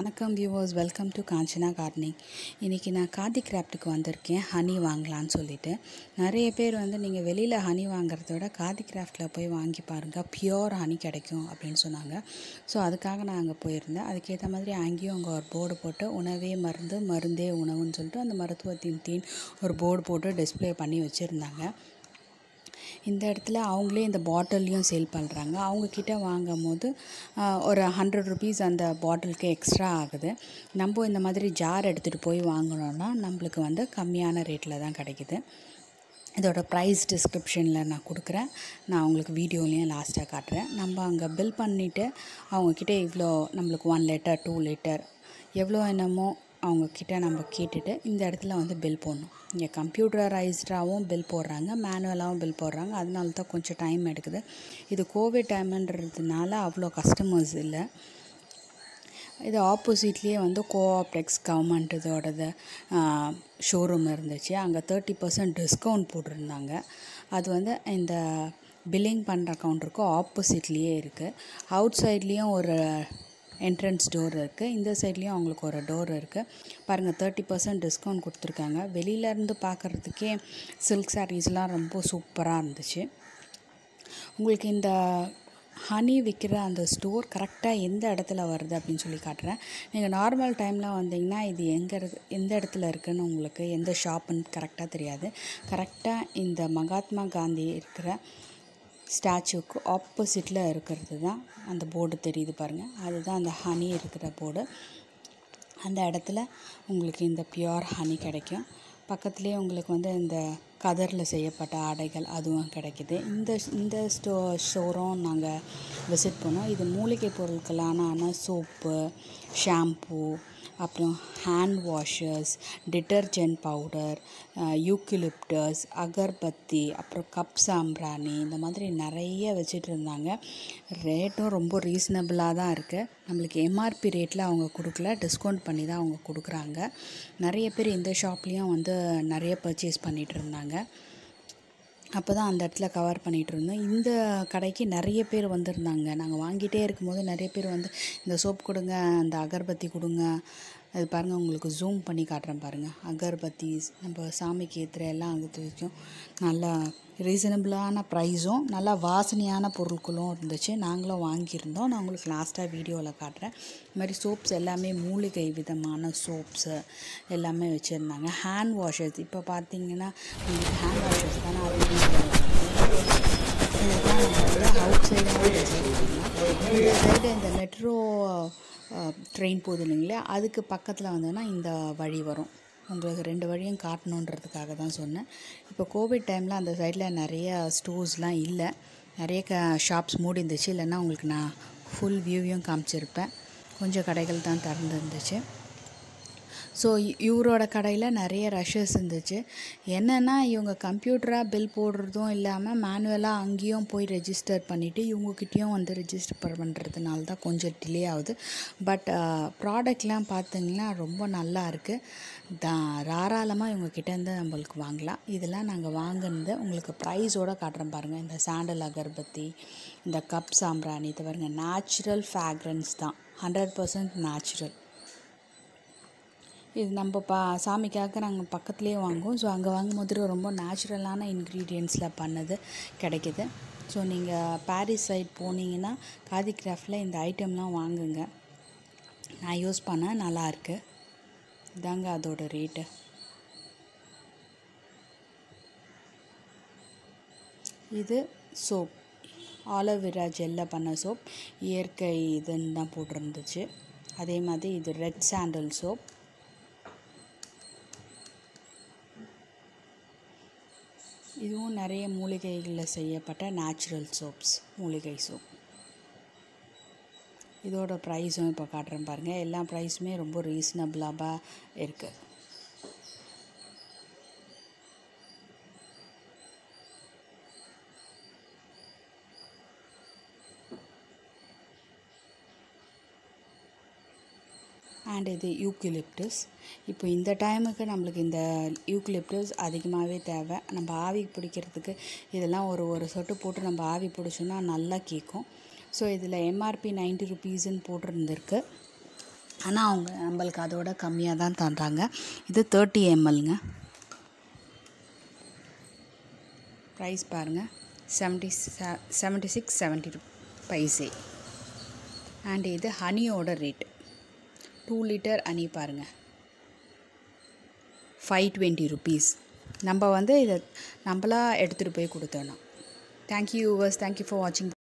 வணக்கம் viewers welcome to Kanchana gardening இன்றைக்கி நான் காதி கிராஃப்ட்டுக்கு வந்திருக்கேன் ஹனி வாங்கலான்னு சொல்லிட்டு நிறைய பேர் வந்து நீங்கள் வெளியில் ஹனி வாங்குறத விட காதி கிராஃப்ட்டில் போய் வாங்கி பாருங்கள் பியோர் ஹனி கிடைக்கும் அப்படின்னு சொன்னாங்க ஸோ அதுக்காக நான் அங்கே போயிருந்தேன் அதுக்கேற்ற மாதிரி அங்கேயும் அங்கே ஒரு போர்டு போட்டு உணவே மருந்து மருந்தே உணவுன்னு சொல்லிட்டு அந்த மருத்துவத்தின் தீன் ஒரு போர்டு போட்டு டிஸ்ப்ளே பண்ணி வச்சுருந்தாங்க இந்த இடத்துல அவங்களே இந்த பாட்டில்லையும் சேல் பண்ணுறாங்க அவங்கக்கிட்ட வாங்கும் போது ஆஹ், ஒரு ஹண்ட்ரட் ருபீஸ் அந்த பாட்டிலுக்கு எக்ஸ்ட்ரா ஆகுது நம்ம இந்த மாதிரி ஜார் எடுத்துகிட்டு போய் வாங்கினோன்னா நம்மளுக்கு வந்து கம்மியான ரேட்டில் தான் கிடைக்குது இதோட ப்ரைஸ் டிஸ்கிரிப்ஷனில் நான் கொடுக்குறேன் நான் உங்களுக்கு வீடியோலையும் லாஸ்ட்டாக காட்டுறேன் நம்ம அங்கே பில் பண்ணிவிட்டு அவங்கக்கிட்ட இவ்வளோ நம்மளுக்கு ஒன் லிட்டர் டூ லிட்டர் எவ்வளோ என்னமோ அவங்கக்கிட்ட நம்ம கேட்டுட்டு இந்த இடத்துல வந்து பில் போடணும் இங்கே கம்ப்யூட்டரைஸ்டாகவும் பில் போடுறாங்க மேனுவலாகவும் பில் போடுறாங்க அதனால தான் கொஞ்சம் டைம் எடுக்குது இது கோவிட் டைம்ன்றதுனால அவ்வளோ கஸ்டமர்ஸ் இல்லை இது ஆப்போசிட்லேயே வந்து கோஆப்டெக்ஸ் கவர்மெண்ட் இதோடது ஷோரூம் இருந்துச்சு அங்கே தேர்ட்டி பர்சன்ட் டிஸ்கவுண்ட் போட்டிருந்தாங்க அது வந்து இந்த பில்லிங் பண்ணுற கவுண்டருக்கு ஆப்போசிட்லேயே இருக்குது அவுட் சைட்லேயும் ஒரு என்ட்ரன்ஸ் டோர் இருக்குது இந்த சைட்லேயும் அவங்களுக்கு ஒரு டோர் இருக்குது பாருங்கள் தேர்ட்டி பர்சன்ட் டிஸ்கவுண்ட் கொடுத்துருக்காங்க வெளியிலேருந்து பார்க்குறதுக்கே சில்க் சாரீஸ்லாம் ரொம்ப சூப்பராக இருந்துச்சு உங்களுக்கு இந்த ஹனி விற்கிற அந்த ஸ்டோர் கரெக்டாக எந்த இடத்துல வருது அப்படின்னு சொல்லி காட்டுறேன் நீங்கள் நார்மல் டைமில் வந்தீங்கன்னா இது எங்கே இருக்கு எந்த இடத்துல இருக்குன்னு உங்களுக்கு எந்த ஷாப்புன்னு கரெக்டாக தெரியாது கரெக்டாக இந்த மகாத்மா காந்தி இருக்கிற ஸ்டாச்சுவுக்கு ஆப்போசிட்டில் இருக்கிறது தான் அந்த போர்டு தெரியுது பாருங்கள் அதுதான் அந்த ஹனி இருக்கிற போர்டு அந்த இடத்துல உங்களுக்கு இந்த பியோர் ஹனி கிடைக்கும் பக்கத்துலேயே உங்களுக்கு வந்து இந்த கதரில் செய்யப்பட்ட ஆடைகள் அதுவும் கிடைக்குது இந்த இந்த ஸ்டோ ஸ்டோரும் நாங்கள் விசிட் பண்ணோம் இது மூலிகை பொருட்களான சோப்பு ஷாம்பு அப்புறம் hand washers detergent powder eucalyptus agarbatti அப்புறம் கப் சாம்பிராணி இந்த மாதிரி நிறைய வச்சுட்டு இருந்தாங்க ரேட்டும் ரொம்ப ரீசனபிளாக தான் இருக்குது நம்மளுக்கு எம்ஆர்பி ரேட்டில் அவங்க கொடுக்கல டிஸ்கவுண்ட் பண்ணி தான் அவங்க கொடுக்குறாங்க நிறைய பேர் இந்த ஷாப்லேயும் வந்து நிறைய பர்ச்சேஸ் பண்ணிகிட்டு இருந்தாங்க அப்போ தான் அந்த இடத்துல கவர் பண்ணிகிட்டு இருந்தோம் இந்த கடைக்கு நிறைய பேர் வந்திருந்தாங்க நாங்கள் வாங்கிட்டே இருக்கும்போது நிறைய பேர் வந்து இந்த சோப் கொடுங்க அந்த அகர்பத்தி கொடுங்க அது பாருங்கள் உங்களுக்கு ஜூம் பண்ணி காட்டுறேன் பாருங்கள் அகர்பத்தி நம்ம சாமிக்கு ஏற்றுற எல்லாம் அங்கே வரைக்கும் நல்லா ரீசனபிளான ப்ரைஸும் நல்லா வாசனையான பொருட்களும் இருந்துச்சு நாங்களும் வாங்கியிருந்தோம் நான் உங்களுக்கு லாஸ்ட்டாக வீடியோவில் காட்டுறேன் இது மாதிரி சோப்ஸ் எல்லாமே மூலிகை விதமான சோப்ஸு எல்லாமே வச்சுருந்தாங்க ஹேண்ட் வாஷர்ஸ் இப்போ பார்த்தீங்கன்னா உங்களுக்கு ஹேண்ட் வாஷர்ஸ் தானே இதுதான் நம்மளோட அவுட் சைடாக இந்த சைடு இந்த மெட்ரோ ட்ரெயின் போகுது இல்லைங்களா அதுக்கு பக்கத்தில் வந்தோன்னா இந்த வழி வரும் உங்களுக்கு ரெண்டு வழியும் காட்டணுன்றதுக்காக தான் சொன்னேன் இப்போ கோவிட் டைமில் அந்த சைடில் நிறைய ஸ்டோர்ஸ்லாம் இல்லை நிறைய க ஷாப்ஸ் மூடி இருந்துச்சு இல்லைன்னா உங்களுக்கு நான் ஃபுல் வியூவையும் காமிச்சிருப்பேன் கொஞ்சம் கடைகள் தான் திறந்துருந்துச்சு ஸோ இவரோட கடையில் நிறைய ரஷ்ஷஸ் இருந்துச்சு என்னென்னா இவங்க கம்ப்யூட்டராக பில் போடுறதும் இல்லாமல் மேனுவலாக அங்கேயும் போய் ரெஜிஸ்டர் பண்ணிவிட்டு இவங்கக்கிட்டேயும் வந்து ரெஜிஸ்டர் பண்ணுறதுனால தான் கொஞ்சம் டிலே ஆகுது பட் ப்ராடக்ட்லாம் பார்த்தீங்கன்னா ரொம்ப நல்லா இருக்குது தா தாராளமாக இவங்கக்கிட்டேருந்து நம்மளுக்கு வாங்கலாம் இதெல்லாம் நாங்கள் வாங்கினது உங்களுக்கு ப்ரைஸோடு காட்டுறேன் பாருங்கள் இந்த சாண்டல் அகர்பத்தி இந்த கப் சாம்பிராணி இது பாருங்கள் நேச்சுரல் ஃப்ராக்ரன்ஸ் தான் ஹண்ட்ரட் பர்சன்ட் நேச்சுரல் இது நம்ம பா சாமிக்காக நாங்கள் பக்கத்துலேயே வாங்குவோம் ஸோ அங்கே வாங்கும்போது ரொம்ப நேச்சுரலான இன்க்ரீடியன்ஸில் பண்ணது கிடைக்கிது ஸோ நீங்கள் பாரிஸ் சைட் போனீங்கன்னா காதி கிராஃப்டில் இந்த ஐட்டம்லாம் வாங்குங்க நான் யூஸ் பண்ணேன் நல்லா இருக்கு இதாங்க அதோட ரேட்டு இது சோப் ஆலோவேரா ஜெல்ல பண்ண சோப் இயற்கை இதுன்னு தான் போட்டிருந்துச்சு அதே மாதிரி இது ரெட் சாண்டல் சோப் இதுவும் நிறைய மூலிகைகளில் செய்யப்பட்ட நேச்சுரல் சோப்ஸ் மூலிகை சோப் இதோட ப்ரைஸும் இப்போ காட்டுறேன் பாருங்கள் எல்லா ப்ரைஸுமே ரொம்ப ரீசனபிளாக இருக்குது அண்ட் இது யூக்கிலிப்டஸ் இப்போ இந்த டைமுக்கு நம்மளுக்கு இந்த யூக்கிலிப்டஸ் அதிகமாகவே தேவை நம்ம ஆவி பிடிக்கிறதுக்கு இதெல்லாம் ஒரு ஒரு சொட்டு போட்டு நம்ம ஆவி பிடிச்சோன்னா நல்லா கேட்கும் ஸோ இதில் எம்ஆர்பி நைன்ட்டி ருபீஸ்ன்னு போட்டிருந்துருக்கு ஆனால் அவங்க நம்மளுக்கு அதோட கம்மியாக தான் தர்றாங்க இது தேர்ட்டி எம்எல்ங்க ப்ரைஸ் பாருங்கள் seventy seventy six seventy paise and இது ஹனியோட ரேட் டூ லிட்டர் ஹனி பாருங்கள் ஃபைவ் டுவெண்ட்டி ருபீஸ் நம்ம வந்து இதை நம்மளா எடுத்துகிட்டு போய் கொடுத்தோன்னா தேங்க்யூ யூவர்ஸ் தேங்க்யூ ஃபார் வாட்சிங்